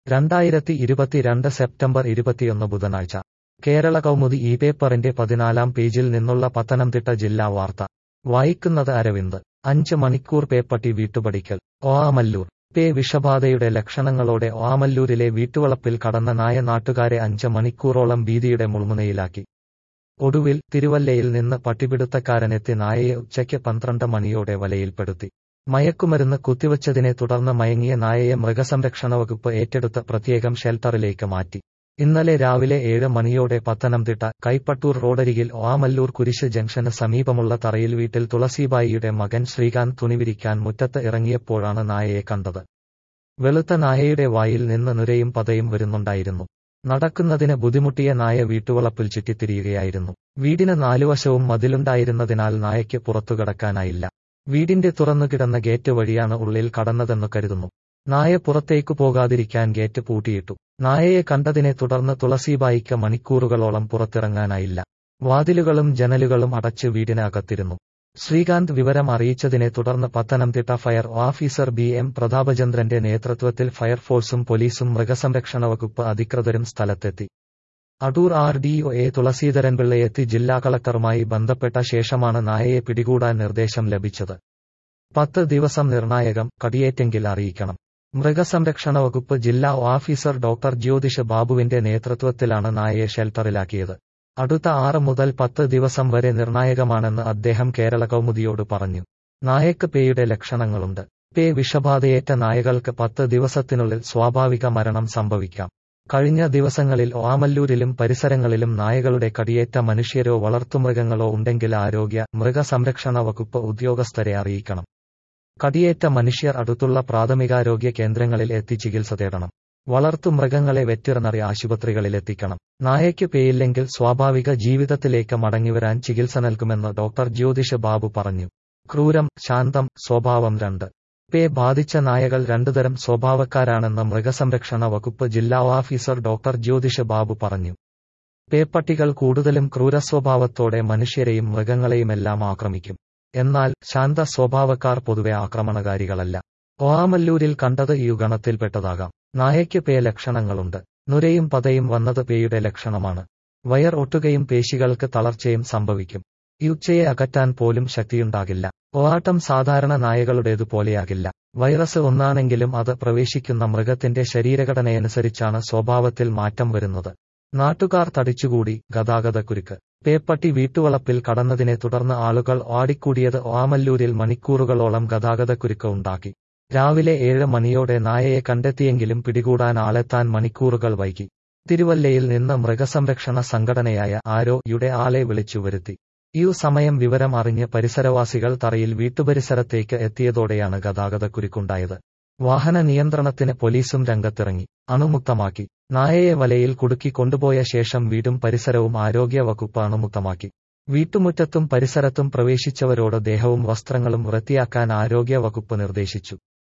രണ്ടായിരത്തി ഇരുപത്തിരണ്ട് സെപ്റ്റംബർ ഇരുപത്തിയൊന്ന് ബുധനാഴ്ച കേരള കൗമുദി ഈ പേപ്പറിന്റെ പതിനാലാം പേജിൽ നിന്നുള്ള പത്തനംതിട്ട ജില്ലാ വാർത്ത വായിക്കുന്നത് അരവിന്ദ് അഞ്ച് മണിക്കൂർ പേപ്പട്ടി വീട്ടുപടിക്കൽ ഓആമല്ലൂർ പേ വിഷബാധയുടെ ലക്ഷണങ്ങളോടെ ഓആമല്ലൂരിലെ വീട്ടുവളപ്പിൽ കടന്ന നായ നാട്ടുകാരെ അഞ്ച് മണിക്കൂറോളം ഭീതിയുടെ മുൾമുനയിലാക്കി ഒടുവിൽ തിരുവല്ലയിൽ നിന്ന് പട്ടിപിടുത്തക്കാരനെത്തി നായയെ ഉച്ചയ്ക്ക് പന്ത്രണ്ട് മണിയോടെ വലയിൽപ്പെടുത്തി മയക്കുമരുന്ന് കുത്തിവച്ചതിനെ തുടർന്ന് മയങ്ങിയ നായയെ മൃഗസംരക്ഷണ വകുപ്പ് ഏറ്റെടുത്ത് പ്രത്യേകം ഷെൽട്ടറിലേക്ക് മാറ്റി ഇന്നലെ രാവിലെ ഏഴ് മണിയോടെ പത്തനംതിട്ട കൈപ്പട്ടൂർ റോഡരികിൽ ഓമല്ലൂർ കുരിശ് ജംഗ്ഷന് സമീപമുള്ള തറയിൽ വീട്ടിൽ തുളസീബായിയുടെ മകൻ ശ്രീകാന്ത് തുണിവിരിക്കാൻ മുറ്റത്ത് ഇറങ്ങിയപ്പോഴാണ് നായയെ കണ്ടത് വെളുത്ത നായയുടെ വായിൽ നിന്ന് നുരയും പതയും വരുന്നുണ്ടായിരുന്നു നടക്കുന്നതിന് ബുദ്ധിമുട്ടിയ നായ വീട്ടുവളപ്പിൽ ചുറ്റിത്തിരിയുകയായിരുന്നു വീടിന് നാലുവശവും മതിലുണ്ടായിരുന്നതിനാൽ നായയ്ക്ക് പുറത്തുകടക്കാനായില്ല വീടിന്റെ തുറന്നുകിടന്ന ഗേറ്റ് വഴിയാണ് ഉള്ളിൽ കടന്നതെന്ന് കരുതുന്നു നായ പുറത്തേക്കു പോകാതിരിക്കാൻ ഗേറ്റ് പൂട്ടിയിട്ടു നായയെ കണ്ടതിനെ തുടർന്ന് തുളസീബായിക്ക് മണിക്കൂറുകളോളം പുറത്തിറങ്ങാനായില്ല വാതിലുകളും ജനലുകളും അടച്ച് വീടിനകത്തിരുന്നു ശ്രീകാന്ത് വിവരം അറിയിച്ചതിനെ തുടർന്ന് Pathanamthitta fire officer B M പ്രതാപചന്ദ്രന്റെ നേതൃത്വത്തിൽ ഫയർഫോഴ്സും പോലീസും മൃഗസംരക്ഷണ വകുപ്പ് അധികൃതരും സ്ഥലത്തെത്തി Adoor R D O A Thulasidharan പിള്ളയെത്തി ജില്ലാ കളക്ടറുമായി ബന്ധപ്പെട്ട ശേഷമാണ് നായയെ പിടികൂടാൻ നിർദ്ദേശം ലഭിച്ചത് പത്ത് ദിവസം നിർണായകം കടിയേറ്റെങ്കിൽ അറിയിക്കണം മൃഗസംരക്ഷണ വകുപ്പ് ജില്ലാ ഓഫീസർ ഡോക്ടർ ജ്യോതിഷ് ബാബുവിന്റെ നേതൃത്വത്തിലാണ് നായയെ ഷെൽട്ടറിലാക്കിയത് അടുത്ത ആറ് മുതൽ പത്ത് ദിവസം വരെ നിർണായകമാണെന്ന് അദ്ദേഹം കേരള കൗമുദിയോട് പറഞ്ഞു നായക്ക് പേയുടെ ലക്ഷണങ്ങളുണ്ട് പേ വിഷബാധയേറ്റ നായകൾക്ക് പത്ത് ദിവസത്തിനുള്ളിൽ സ്വാഭാവിക മരണം സംഭവിക്കാം കഴിഞ്ഞ ദിവസങ്ങളിൽ ഓമല്ലൂരിലും പരിസരങ്ങളിലും നായകളുടെ കടിയേറ്റ മനുഷ്യരോ വളർത്തുമൃഗങ്ങളോ ഉണ്ടെങ്കിൽ ആരോഗ്യ മൃഗസംരക്ഷണ വകുപ്പ് ഉദ്യോഗസ്ഥരെ അറിയിക്കണം കടിയേറ്റ മനുഷ്യർ അടുത്തുള്ള പ്രാഥമികാരോഗ്യ കേന്ദ്രങ്ങളിൽ എത്തി ചികിത്സ തേടണം വളർത്തുമൃഗങ്ങളെ വെറ്റിറിനറി ആശുപത്രികളിൽ എത്തിക്കണം നായയ്ക്ക് പേയില്ലെങ്കിൽ സ്വാഭാവിക ജീവിതത്തിലേക്ക് മടങ്ങിവരാൻ ചികിത്സ നൽകുമെന്ന് ഡോക്ടർ ജ്യോതിഷ് ബാബു പറഞ്ഞു ക്രൂരം ശാന്തം സ്വഭാവം രണ്ട് പേ ബാധിച്ച നായകൾ രണ്ടുതരം സ്വഭാവക്കാരാണെന്ന് മൃഗസംരക്ഷണ വകുപ്പ് ജില്ലാ ഓഫീസർ ഡോക്ടർ ജ്യോതിഷ് ബാബു പറഞ്ഞു പേപ്പട്ടികൾ കൂടുതലും ക്രൂരസ്വഭാവത്തോടെ മനുഷ്യരെയും മൃഗങ്ങളെയുമെല്ലാം ആക്രമിക്കും എന്നാൽ ശാന്ത സ്വഭാവക്കാർ പൊതുവെ ആക്രമണകാരികളല്ല ഓആമല്ലൂരിൽ കണ്ടത് ഈ ഗണത്തിൽപ്പെട്ടതാകാം നായയ്ക്ക് പേ ലക്ഷണങ്ങളുണ്ട് നുരയും പതയും വന്നത് പേയുടെ ലക്ഷണമാണ് വയർ ഒട്ടുകയും പേശികൾക്ക് തളർച്ചയും സംഭവിക്കും ഈ ഉച്ചയെ അകറ്റാൻ പോലും ശക്തിയുണ്ടാകില്ല ഓയാട്ടം സാധാരണ നായകളുടേതുപോലെയാകില്ല വൈറസ് ഒന്നാണെങ്കിലും അത് പ്രവേശിക്കുന്ന മൃഗത്തിന്റെ ശരീരഘടനയനുസരിച്ചാണ് സ്വഭാവത്തിൽ മാറ്റം വരുന്നത് നാട്ടുകാർ തടിച്ചുകൂടി ഗതാഗതക്കുരുക്ക് പേപ്പട്ടി വീട്ടുവളപ്പിൽ കടന്നതിനെ തുടർന്ന് ആളുകൾ ഓടിക്കൂടിയത് ഓമല്ലൂരിൽ മണിക്കൂറുകളോളം ഗതാഗതക്കുരുക്ക് ഉണ്ടാക്കി രാവിലെ ഏഴ് മണിയോടെ നായയെ കണ്ടെത്തിയെങ്കിലും പിടികൂടാൻ ആളെത്താൻ മണിക്കൂറുകൾ വൈകി തിരുവല്ലയിൽ നിന്ന് മൃഗസംരക്ഷണ സംഘടനയായ ആരോ യുടെ ആളെ വിളിച്ചു വരുത്തി ഈ സമയം വിവരം അറിഞ്ഞ് പരിസരവാസികൾ തറയിൽ വീട്ടുപരിസരത്തേക്ക് എത്തിയതോടെയാണ് ഗതാഗതക്കുരുക്കുണ്ടായത് വാഹന നിയന്ത്രണത്തിന് പോലീസും രംഗത്തിറങ്ങി അണുമുക്തമാക്കി നായയെ വലയിൽ കുടുക്കി കൊണ്ടുപോയ ശേഷം വീടും പരിസരവും ആരോഗ്യ വകുപ്പ് അണുമുക്തമാക്കി വീട്ടുമുറ്റത്തും പരിസരത്തും പ്രവേശിച്ചവരോട് ദേഹവും വസ്ത്രങ്ങളും വൃത്തിയാക്കാൻ ആരോഗ്യ വകുപ്പ് നിർദ്ദേശിച്ചു